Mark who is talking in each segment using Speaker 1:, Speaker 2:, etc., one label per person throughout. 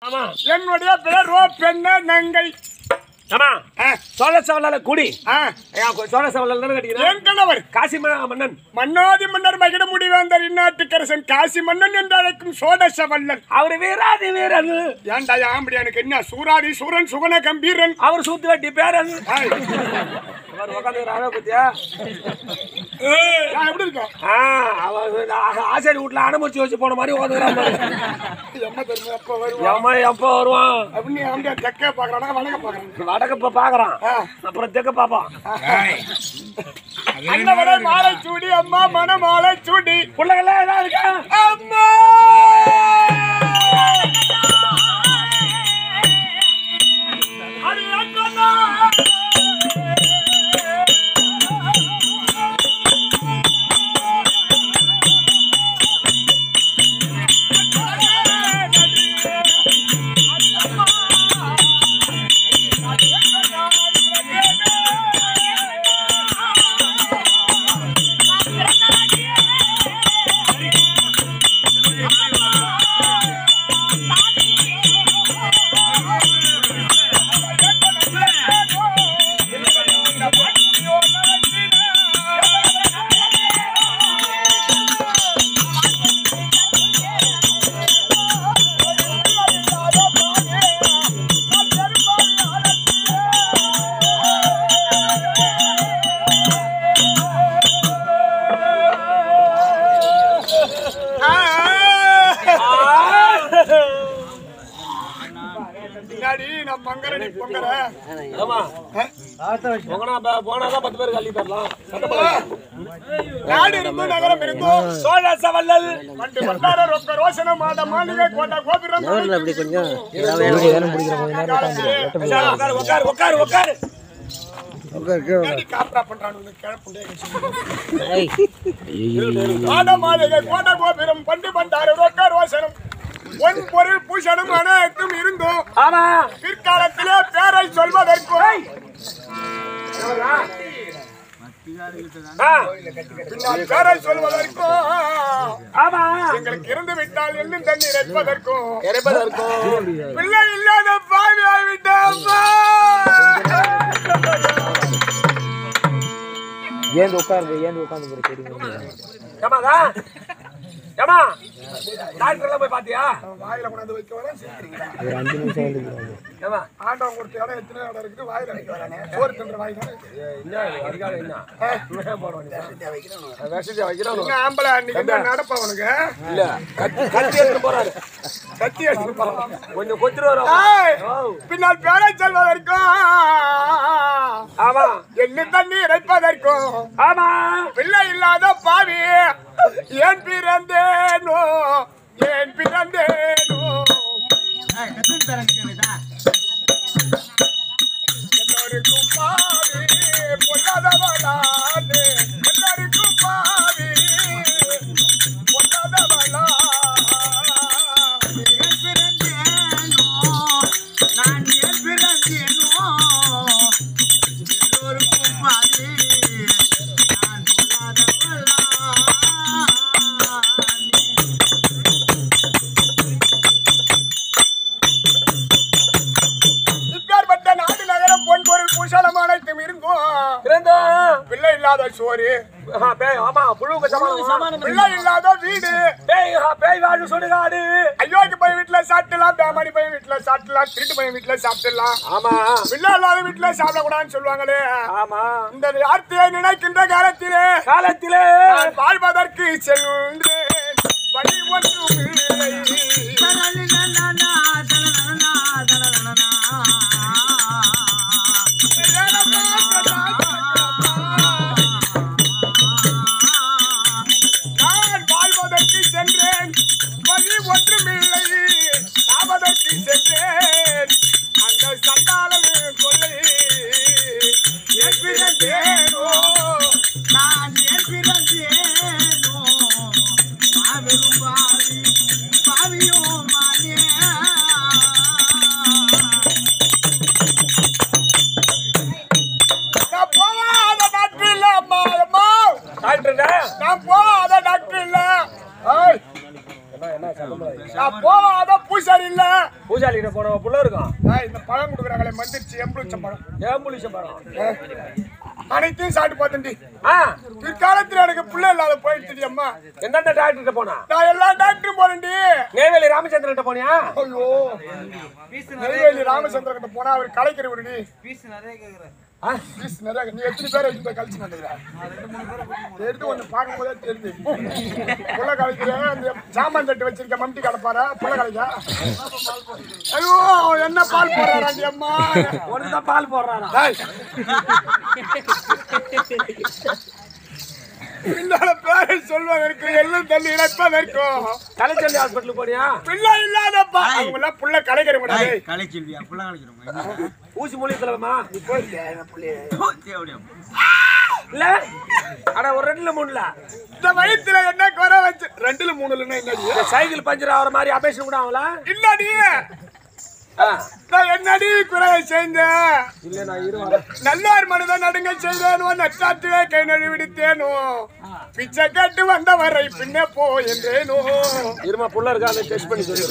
Speaker 1: ஆமா
Speaker 2: என்னுடைய பேரோ பெண்ண நங்கை
Speaker 1: ஆமா
Speaker 2: ஆ,
Speaker 1: சோழ சவலால குடி
Speaker 2: ஆ,
Speaker 1: சோழ சவலால தானே கட்டிக்கிறேன்
Speaker 2: என் கணவர்
Speaker 1: காசி ம- மன்னன்
Speaker 2: மன்னாதி மன்னர் மகிட முடிவேந்தர் இந்நாட்டுக்கரசன் காசி மன்னன் என்று அழைக்கும் சோடச வல்லன்
Speaker 1: அவரு வீராதி வீரன்
Speaker 2: ஏன்டா ஆம்படி எனக்கு என்ன சூராதி சூரன் சுகன கம்பீரன்
Speaker 1: அவர் சூத்து வெட்டி பேரன்
Speaker 2: ஆய்,
Speaker 1: அவர் உட்காந்துக்கிறாரோ பத்தியா
Speaker 2: நான் எப்படி இருக்கேன்
Speaker 1: ஆ, அவர் ஆ- ஆசாரி வீட்டுல அனுமதிச்சு வச்சு போன மாதிரி உட்காந்துக்கிறான்
Speaker 2: எம்ம தெரியுமா எப்ப வருவான்
Speaker 1: எம்மா எப்போ வருவான்
Speaker 2: அப்படின்னு ஆம்படியா தெக்க பாக்குறானா வணக்க பாக்குறான்
Speaker 1: வடக்க இப்ப பாக்குறான்
Speaker 2: ஆ.
Speaker 1: அப்புறம் தெக்க பாப்பான்
Speaker 2: அண்ணவரை மாலை சூடி அம்மா மன மாலை சூடி
Speaker 1: பிள்ளைகள ஏதாவது இருக்கா
Speaker 2: அம்மா அடி அண்ணா பின்னாடி நான் பங்கர நீ பொங்கர
Speaker 1: ஆமா போனா போனாதான் பத்து பேர் கல்வி தரலாம்
Speaker 2: நாடு இருந்தோ நகரம் இருந்தோ
Speaker 1: சோழ சவல்லல்
Speaker 2: மண்டு மண்டார ரொக்க ரோசன மாத மாளிகை கோட்டை கோபுரம்
Speaker 3: அப்படி கொஞ்சம்
Speaker 1: உட்காரு உட்காரு உட்காரு உட்காரு
Speaker 2: பின்னாடி காப்ரா பண்றானு கிழப்புண்டே மாட மாளிகை கோட்டை கோபுரம் பண்டு பண்டார ரொக்க ரோசனம் பொன் பொருள் பூஷணம் அனைத்தும் இருந்தோம்
Speaker 1: ஆமா
Speaker 2: பிற்காலத்திலே பேரை சொல்வதற்கும்
Speaker 1: ஆ,
Speaker 2: பின்னால் பேரை சொல்வதற்கும்
Speaker 1: ஆமா
Speaker 2: எங்களுக்கு இருந்து விட்டால் இன்னும் தண்ணி இறைப்பதற்கும்
Speaker 1: இறைப்பதற்கும்
Speaker 2: பிள்ளை இல்லாத பாவி ஆகிவிட்டா
Speaker 3: ஏந்து உட்காரு ஏந்து உட்காந்து போய் தெரியுங்க
Speaker 1: ஏமாதா ஏமா டாக்டர் எல்லாம் போய் பாத்தியா
Speaker 2: வாயில கொண்டாந்து வைக்க வரேன் சீக்கிரங்களா
Speaker 3: ஒரு அஞ்சு நிமிஷம் வந்து
Speaker 1: ஏமா
Speaker 2: ஆண்டவன் கொடுத்த இடம் எத்தனை இடம் இருக்குது வாயில வைக்க வரானே சோறு தின்ற வாய் தானே
Speaker 1: என்ன அதிகாரம் என்ன என்ன போட வேண்டியது விஷத்தை வைக்கிறான்
Speaker 2: என்ன ஆம்பளை அன்னைக்கு என்ன நடப்பா உனக்கு
Speaker 1: இல்ல கத்தி கத்தி எடுத்து போறாரு
Speaker 2: கத்தி எடுத்து போறான்
Speaker 1: கொஞ்சம் கொத்துரு வரும்
Speaker 2: ஏய்,
Speaker 1: ஓ,
Speaker 2: பின்னால் பேரை சொல்வதற்கும்
Speaker 1: ஆமா
Speaker 2: எள்ளு தண்ணி இறைப்பதற்கும்
Speaker 1: ஆமா
Speaker 2: பிள்ளை இல்லாத பாவி ஏன் பிறந்தேனோ ஏன் பிறந்தேனோ எல்லோருக்கும் பாவி பொல்லாதவளானே எல்லாருக்கும் பாவி பொல்லாதவளானே இப்பேற்பட்ட நாடு நகரம் பொன் பொருள் பூஷாலம் அனைத்தும் இருக்கும்
Speaker 1: பிறந்தா
Speaker 2: பிள்ளை இல்லாத சோறு
Speaker 1: ஆ, பேய் ஆமா புழுவுக்கு சமாளம்
Speaker 2: பிள்ளை இல்லாத வீடு
Speaker 1: பேய் ஆ, பேய் வாழு சுடுகாடு
Speaker 2: ஐயோக்கு போய் வீட்டுல சாப்பிடலாம் பேமாடி போய் வீட்டுல சாப்பிடலாம் திருட்டு போய் வீட்டுல சாப்பிடலாம்
Speaker 1: ஆமா
Speaker 2: பிள்ளை இல்லாத வீட்டுல சாப்பிடக்கூடாதுன்னு சொல்லுவாங்களே
Speaker 1: ஆமா
Speaker 2: இந்த வார்த்தையை நினைக்கின்ற காலத்திலே
Speaker 1: காலத்திலே
Speaker 2: நான் வாழ்வதற்கு சென்றேன் வழி ஒன்றும் இல்லை நான் வாழ்வதற்கு சென்றேன் வழி ஒன்றுமில்லை சாவதற்கு சென்றேன் அந்த சண்டாளன் கொள்ளை என் பிறந்தேனோ
Speaker 4: நான் ஏன் பிறந்தேனோ மாபெரும் பாவி பாவியோ மானே
Speaker 1: நோயாளி கிட்ட போன புள்ள இருக்கும்
Speaker 2: ஆ, இந்த பழம் கொடுக்குறாங்களே மந்திரிச்சு எம்புளிச்ச பழம்
Speaker 1: ஏம்புலிச்ச பழம்
Speaker 2: அனைத்தையும் சாப்பிட்டு பார்த்தேன்டி
Speaker 1: ஆ
Speaker 2: பிற்காலத்துல எனக்கு புள்ள இல்லாத போயிடுச்சு அம்மா
Speaker 1: எந்தெந்த டாக்டர் கிட்ட போனா
Speaker 2: நான் எல்லா டாக்டரும் போறேன்டி
Speaker 1: நெய்வேலி ராமச்சந்திரன் கிட்ட போனியா
Speaker 2: ஐயோ நெய்வேலி ராமச்சந்திரன் கிட்ட போனா அவர் கலைக்கிற விடுடி
Speaker 1: ஆ?
Speaker 2: பீஸ் நிறைய நீ எத்தனை பேரை வச்சு போய் கழிச்சு நட்டுக்கிற எடுத்து ஒண்ணு பார்க்கும் போதே தெரியுது புள்ள கலைக்கிறேன் அந்த சாமான் தட்டு வச்சிருக்க மம்டி கலப்பாரா புள்ள கலைக்கா ஐயோ என்ன பால் போடுறாண்டி அம்மா
Speaker 1: உனக்கு தான் பால் போடுறானா
Speaker 2: டேய். பின்னால பேரை சொல்வதற்கு எல்லாம் தள்ளி இழப்பதற்கும்
Speaker 1: கலைச்சந்தி ஹாஸ்பிட்டலுக்கு போனியா
Speaker 2: பிள்ளை இல்லாதப்பா அவங்க எல்லாம் புள்ள கலைக்கிற கூடாது
Speaker 5: கலை செல்வியா புள்ள கலைக்கிறோம்
Speaker 1: ஊசி மூலியத்துலமா இல்ல அட ஒரு ரெண்டுல மூணுல
Speaker 2: இந்த வயித்துல என்ன குறை வச்சு ரெண்டுல மூணுல என்னடி
Speaker 1: இந்த சைக்கிள் பஞ்சர் ஆகிற மாதிரி அபேஷன் கூட ஆகல
Speaker 2: இல்லடி
Speaker 1: ஆ.
Speaker 2: நான் என்னடி குறை செஞ்சேன்
Speaker 1: இல்ல நான் இரு வரேன்
Speaker 2: நல்லார் மனிதன் நடுங்க செய்தேனோ நட்டாற்றிலே கை நழுவிடுத்தேனோ பிச்சை கட்டு வந்தவரை பின்ன போ என்றேனோ
Speaker 1: இருமா புள்ள இருக்கா அதை டெஸ்ட் பண்ணி சொல்லு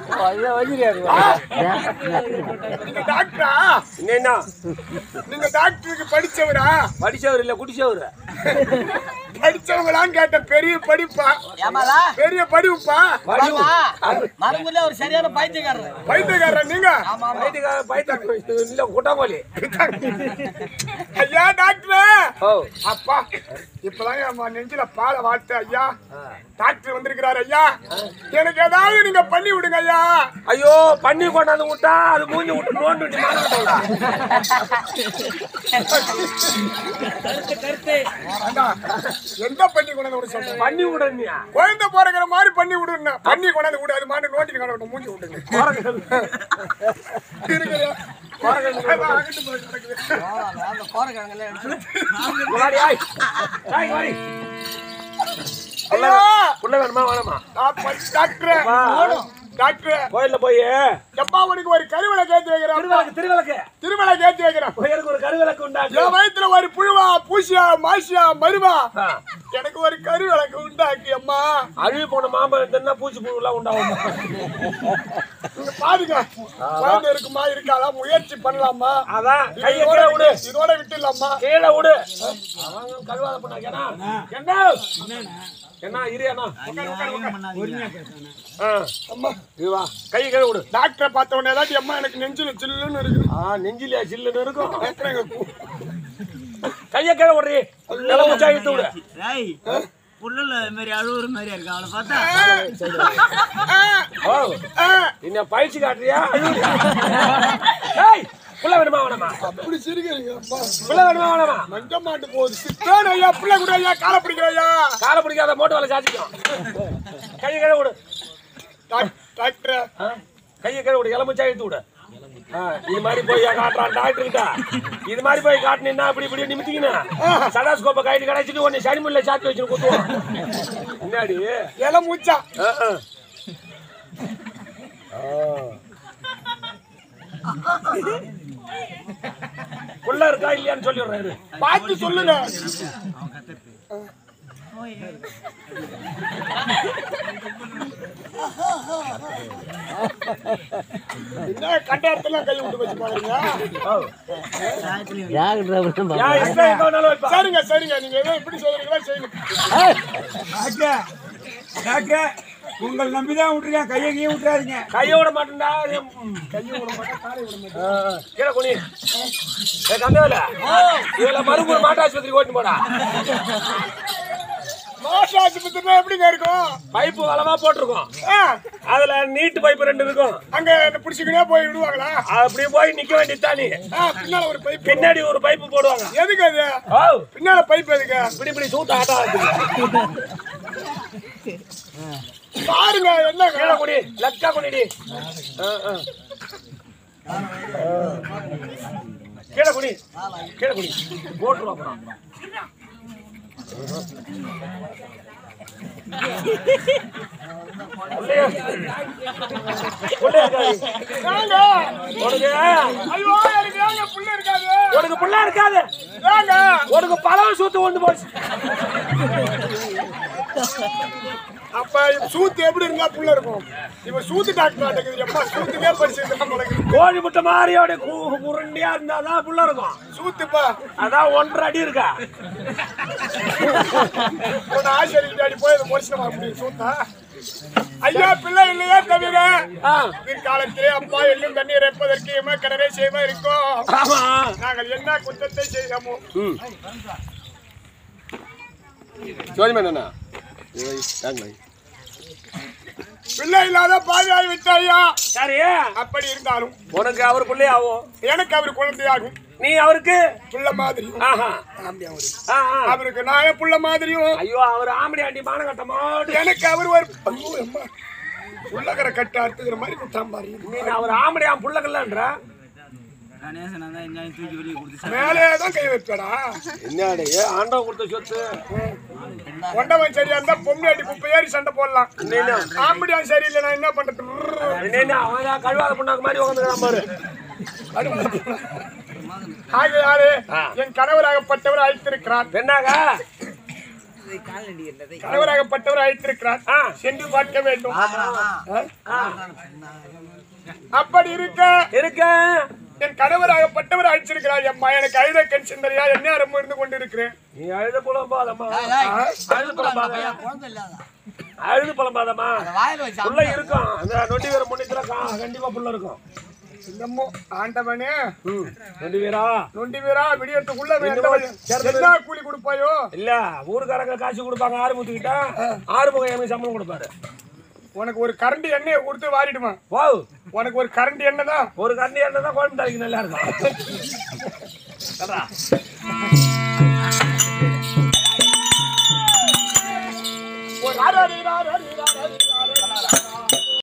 Speaker 2: நீங்க டாக்டரா
Speaker 1: என்ன
Speaker 2: நீங்க டாக்டருக்கு படிச்சவரா
Speaker 1: படிச்சவர் இல்ல குடிச்சவர்
Speaker 2: படிச்சவங்களான்னு கேட்ட பெரிய படிப்பா
Speaker 5: ஏமாலா
Speaker 2: பெரிய படிப்புப்பா
Speaker 5: மரங்குல ஒரு சரியான பைத்தியக்காரர்
Speaker 2: பைத்தியக்காரன் நீங்க
Speaker 1: பைத்தியக்கார பைத்திய இல்ல குட்டங்கோலி
Speaker 2: ஐயா டாக்டர்
Speaker 1: ஓ
Speaker 2: அப்பா இப்பதான் என் நெஞ்சில பாலை வாட்டு ஐயா டாக்டர் வந்திருக்கிறாரு ஐயா எனக்கு ஏதாவது நீங்க பண்ணி விடுங்க ஐயா
Speaker 1: ஐயோ பண்ணி கொண்டாந்து விட்டா அது மூஞ்சி விட்டு நோண்டு விட்டு மாறிட்டோம்ல.
Speaker 2: அண்ணா, எந்த பண்ணி கொண்டாந்து விட சொல்றேன்
Speaker 1: பண்ணி விடுறியா
Speaker 2: குழந்தை பிறக்கிற மாதிரி பண்ணி விடுங்க பண்ணி கொண்டாந்து விடு அது மாதிரி நோட்டி கிடக்கட்டும் மூஞ்சி விட்டுங்க இருக்குதா? அதான் அங்கிட்டு போய் கிடக்குது.
Speaker 5: அந்த கோரக்கிழங்குல
Speaker 1: முன்னாடி ஆய். ஆய், வாடி.
Speaker 2: ஐயா,
Speaker 1: புள்ள வேணுமா வேணாமா
Speaker 2: நான் ப- டாக்டர்
Speaker 1: வா.
Speaker 2: டாக்டர்
Speaker 1: கோயில்ல போய்
Speaker 2: எப்பா உனக்கு ஒரு கருவிளக்கு ஏத்தி வைக்கிறேன்
Speaker 1: திருவிளக்கு திருவிளக்கு
Speaker 2: திருவிளக்கு ஏத்தி வைக்கிறேன்
Speaker 1: கோயிலுக்கு ஒரு கருவிளக்கு உண்டாக்கு
Speaker 2: என் வயித்துல ஒரு புழுவா பூசியா மாசியா மருவா
Speaker 1: ஆ.
Speaker 2: எனக்கு ஒரு கருவிளக்கு உண்டாக்கி அம்மா
Speaker 1: அழுகி போன மாம்பழம் தின்னா பூச்சி புழுலாம் உண்டாகும்
Speaker 2: இங்க பாருங்க குழந்தை இருக்குமா இருக்காதா முயற்சி பண்ணலாமா
Speaker 1: அதான் கையை
Speaker 2: இதோட
Speaker 1: கீழே விடு
Speaker 2: இதோட விட்டுலாமா
Speaker 1: கீழே விடு அவங்க கழுவாத பண்ணாங்க என்ன என்ன இரு அண்ணா ஆ,
Speaker 2: அம்மா
Speaker 1: இது வா கை கீழே விடு
Speaker 2: டாக்டரை பார்த்த உடனே ஏதாச்சும் அம்மா எனக்கு நெஞ்சில சில்லுன்னு இருக்கு
Speaker 1: ஆ நெஞ்சிலியா சில்லுன்னு இருக்கும்
Speaker 2: அப்புறம் எங்க கூ-
Speaker 1: கையை கீழே விடுறி நல்லா முச்சா இழுத்து விடு
Speaker 5: ஏய் புள்ளல மாதிரி அழுவுற மாதிரியா இருக்கு அவளை பார்த்தா
Speaker 1: ஓ
Speaker 2: ஆ,
Speaker 1: என்ன பயிற்சி காட்டுறியா அழுவுறியா? ஏய் புள்ள வேணுமா வேணாமா
Speaker 2: அப்படி சிரிக்கிறீங்க அம்மா
Speaker 1: புள்ள வேணுமா வேணாமா
Speaker 2: மஞ்ச மாட்டு போகுது சித்தான ஐயா பிள்ளை கூட ஐயா காலை பிடிக்கிற ஐயா
Speaker 1: காலை பிடிக்காத மோட்டு வேலை சாச்சிக்கும் கையை கீழே விடு
Speaker 2: டாக்- டாக்டர்
Speaker 1: ஆ, கையை கீழே விடு எலும்புச்சா இழுத்து விடு ஆ, இது மாதிரி போய் காட்டுறான் டாக்டர் கிட்ட இது மாதிரி போய் காட்டினா அப்படி இப்படி நிமித்திக்கணும் சடாஸ்கோப்பை கைட்டு கடைச்சிட்டு உன்னை சனிமுல்ல சாத்தி வச்சுட்டு குத்துவோம் முன்னாடி
Speaker 2: இலை மூச்சா
Speaker 1: ஆ, ஆ. ஆ. புள்ள இருக்கா இல்லையான்னு சொல்லிடுறாரு
Speaker 2: பார்த்து சொல்லுங்க என்ன கட்டாயத்துல கை விட்டு வச்சு பாருங்க
Speaker 1: ஏன் இஷ்டம் எங்க வேணாலும் வைப்பா
Speaker 2: சரிங்க சரிங்க நீங்க எதோ எப்படி சொல்றீங்களோ செய்யுங்க
Speaker 6: டாக்டர் டாக்டர் உங்களை நம்பிதான் விட்டுருக்கேன் கையை கையை விட்டுறாதீங்க
Speaker 1: கையை விட மாட்டேன்டா கையை விட மாட்டேன் காலை விட மாட்டேன் கீழே குனி ஏ கந்தவேல இதுல மறுபடியும் மாட்டு ஆஸ்பத்திரிக்கு ஓட்டு போடா
Speaker 2: மாச ஆஸ்பத்திரியில எப்படிங்க இருக்கும்
Speaker 1: பைப்பு வளமா போட்டிருக்கோம்
Speaker 2: ஆ,
Speaker 1: அதுல நீட்டு பைப்பு ரெண்டு இருக்கும்
Speaker 2: அங்க என்ன பிடிச்சிக்கினே போய் விடுவாங்களா
Speaker 1: அப்படியே போய் நிக்க வேண்டியது நீ
Speaker 2: ஆ, பின்னால ஒரு பைப்
Speaker 1: பின்னாடி ஒரு பைப்பு போடுவாங்க
Speaker 2: எதுக்கு அது
Speaker 1: ஓ
Speaker 2: பின்னால பைப் எதுக்கு
Speaker 1: இப்படி இப்படி சூத்த ஆட்டா
Speaker 2: பாருங்க என்ன
Speaker 1: கீழே குடி லக்கா குனிடி ஆ, ஆ. கீழே குடி கீழே குடி போட்டுருவோம் அப்புறம் உள்ளே உள்ளே இருக்காது.
Speaker 2: ஏங்க?
Speaker 1: உனக்கு
Speaker 2: ஐயோ எனக்கு ஏங்க புள்ள இருக்காது
Speaker 1: உனக்கு புள்ள இருக்காது
Speaker 2: ஏங்க
Speaker 1: உனக்கு பழம் சூத்து கொண்டு போச்சு
Speaker 2: அப்ப இப்ப சூத்து எப்படி இருந்தா புள்ள இருக்கும் இப்ப சூத்து டாக்டர் ஆட்டக்குது எப்பா சூத்துக்கே படிச்சிருக்கா உனக்கு
Speaker 1: கோழி முட்டை மாதிரி அப்படியே கு- உருண்டையா இருந்தாதான் புள்ள இருக்கும்
Speaker 2: சூத்துப்பா
Speaker 1: அதான் ஒன்றரை அடி இருக்கா
Speaker 2: உன்னை ஆசிரியர் அடி போய் அதை முடிச்சிடமா அப்படி சூத்தா ஐயா பிள்ளை இல்லையா தவிர
Speaker 1: ஆ,
Speaker 2: பிற்காலத்திலே அப்பா எள்ளும் தண்ணீர் வைப்பதற்கு எமக்கடரை செய்வா இருக்கோம்
Speaker 1: ஆமா
Speaker 2: நாங்கள் என்ன குற்றத்தை செய்தோமோ
Speaker 1: சோதிமா என்ன
Speaker 2: பிள்ளை இல்லாத பாதியாகி விட்டாயா
Speaker 1: சரி
Speaker 2: அப்படி இருந்தாலும்
Speaker 1: உனக்கு அவர் பிள்ளை ஆகும்
Speaker 2: எனக்கு அவர் குழந்தையாகும்
Speaker 1: நீ அவருக்கு
Speaker 2: புள்ள மாதிரியும்
Speaker 1: ஆஹா
Speaker 2: ஆம்படி அவரு.
Speaker 1: ஆ, ஆ.
Speaker 2: அவருக்கு நான் புள்ள மாதிரியும்
Speaker 1: ஐயோ அவர் ஆம்படி ஆண்டி மானகட்ட மாட்டு
Speaker 2: எனக்கு அவர் ஒரு ஐயோ, அம்மா. உள்ளகர கட்ட அறுத்துக்கிற மாதிரி குட்டாம் பாரு
Speaker 1: நீ அவர் ஆம்படி ஆம் புள்ளக்கல்லன்ற
Speaker 5: கணேசன் தான் எங்கேயும் தூக்கி வெளியே கொடுத்து
Speaker 2: மேலே தான் கை வைப்படா
Speaker 1: என்னடி ஆண்டவன் கொடுத்த சொத்து
Speaker 2: கொண்டவன் சரியா இருந்தா பொம்னாட்டி குப்பை ஏறி சண்டை போடலாம்
Speaker 1: என்னென்ன
Speaker 2: ஆம்படியா சரியில்லை நான் என்ன பண்றது
Speaker 1: என்னென்ன அவன் தான் கழுவாத புண்ணாக்கு மாதிரி உட்காந்துக்கிறான் பாரு
Speaker 2: ஆகையாலே
Speaker 1: ஆ.
Speaker 2: என் கணவராகப்பட்டவர் அழைத்திருக்கிறார்
Speaker 1: என்னங்க
Speaker 2: கணவராகப்பட்டவர் அழைத்திருக்கிறார்
Speaker 1: ஆ.
Speaker 2: சென்று பார்க்க வேண்டும்
Speaker 1: ஆ,
Speaker 2: அப்படி இருக்க
Speaker 1: இருக்க
Speaker 2: என் கணவராகப்பட்டவர் அழைச்சிருக்கிறார் எம்மா எனக்கு அழுத கண் சிந்தனையா என்ன ரொம்ப இருந்து கொண்டிருக்கிறேன்
Speaker 1: நீ அழுது புலம்பாதம்மா
Speaker 2: ஆ?
Speaker 1: அழுது புலம்பாத
Speaker 5: குழந்தை இல்லாத
Speaker 1: அழுது புலம்பாதம்மா
Speaker 5: வாயில வச்சு
Speaker 1: புள்ள இருக்கும் அந்த நொண்டி வீர முன்னித்துல கண்டிப்பா புள்ள இருக்கும்
Speaker 2: என்னமோ ஆண்டவனே
Speaker 1: ம் நொண்டி வீரா
Speaker 2: நொண்டி வீரா விடியத்துக்குள்ள என்ன கூலி கொடுப்பாயோ
Speaker 1: இல்ல ஊருக்காரங்க காசு கொடுப்பாங்க ஆறுமுகத்துக்கிட்ட ஆறுமுகம் எனக்கு சம்பளம் கொடுப்பாரு
Speaker 2: உனக்கு ஒரு கரண்டி எண்ணெயை கொடுத்து வாரிடுமா
Speaker 1: ஓ
Speaker 2: உனக்கு ஒரு கரண்டி எண்ணெய் தான்
Speaker 1: ஒரு கண்ணி எண்ணெய் தான் குழம்பு தாளிக்கு நல்லா இருக்கும் சொல்றா.
Speaker 2: ஒரு அரை அரை அரை அரை